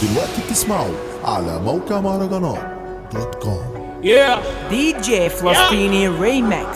دلوقتي بتسمعوا على موقع مهرجانات دوت كوم Yeah دي جي فلسطيني ريمكس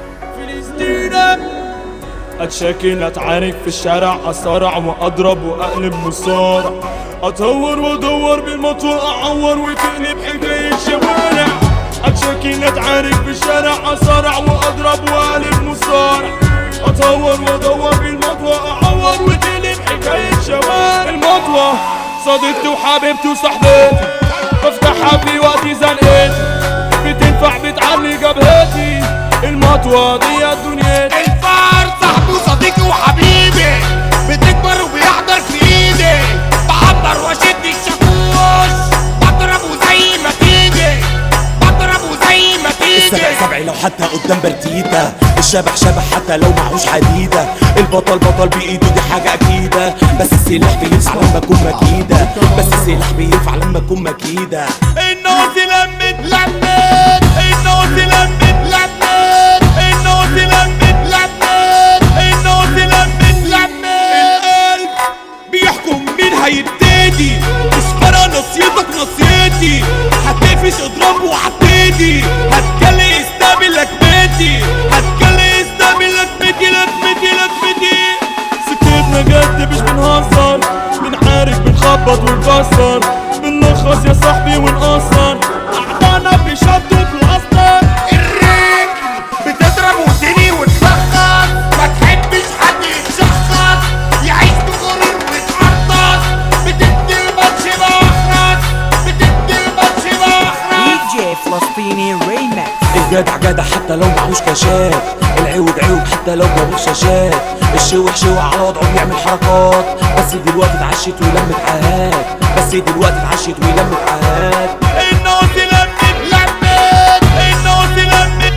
فلسطين اتشاكل اتعارك في الشارع اصارع واضرب واقلب مصارع اتهور وادور بالمطوة اعور وتقلب حكاية شوارع اتشاكل اتعارك في الشارع اصارع واضرب واقلب مصارع اتهور وادور بالمطوة اعور وتقلب حكاية شوارع المطوة صديقتي وحبيبتي وصاحبتي بفتحها في وقت زنقتي بتنفع بتعلي جبهتي المطوة دي دنيتي الفار صاحبي وصديقي وحبيبي بتكبر وبيحضر في ايدي بعبر واشد الشاكوش بضربه زي ما تيجي بضربه زي ما تيجي السبع سبعي لو حتى قدام برتيتا الشبح شبح حتى لو معهوش حديدة البطل بطل بإيده دي حاجة أكيدة بس السلاح بينفع لما أكون مكيدة بس السلاح بينفع لما أكون مكيدة النوت لمت لمت النوت لمت لمت النوت لمت لمت النوت لمت لمت القلب بيحكم مين هيبتدي مش فارقة نصيتك نصيتي هتقفش اضرب وعتدي هتكلي استقبل لكمتي هتكلي استقبل لكمتي لكمتي لكمتي سكتنا جد مش بنهزر بنحارب بنخبط ونكسر بنلخص يا صاحبي ونقصر اعضانا بيشدوا بلاستر الريك بتضرب ودني وتلخص ما تحبش حد يتشخص يعيش بغرور ويتقرطص بتدي الماتش باخرس بتدي الماتش دي باخرس جي فلسطيني ريمكس الجدع جدع حتى لو معهوش كاشات العوج عوج حتى لو معهوش شاشات الشوح شوح على وضعه بيعمل حركات بس دلوقتي اتعشت ولمت عهات بس دلوقتي اتعشت ولمت عهات النوت لمت لمت النوت لمت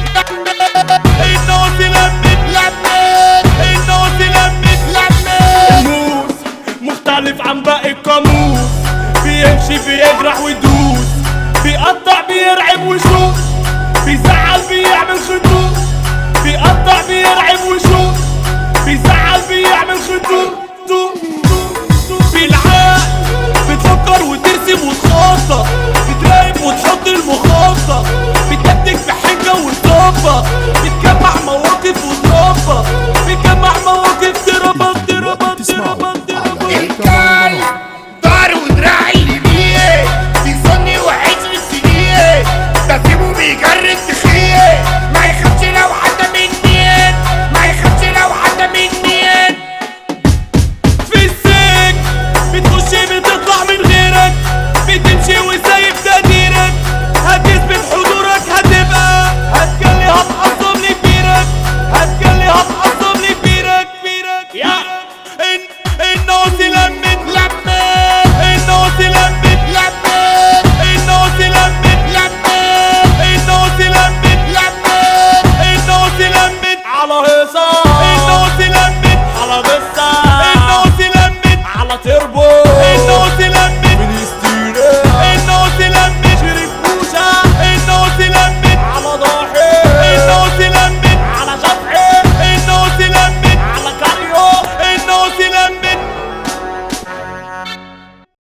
النوت لمت لمت النوت لمت لمت موس مختلف عن باقي القاموس بيمشي بيجرح ويدوس بيقطع بيرعب ويشوف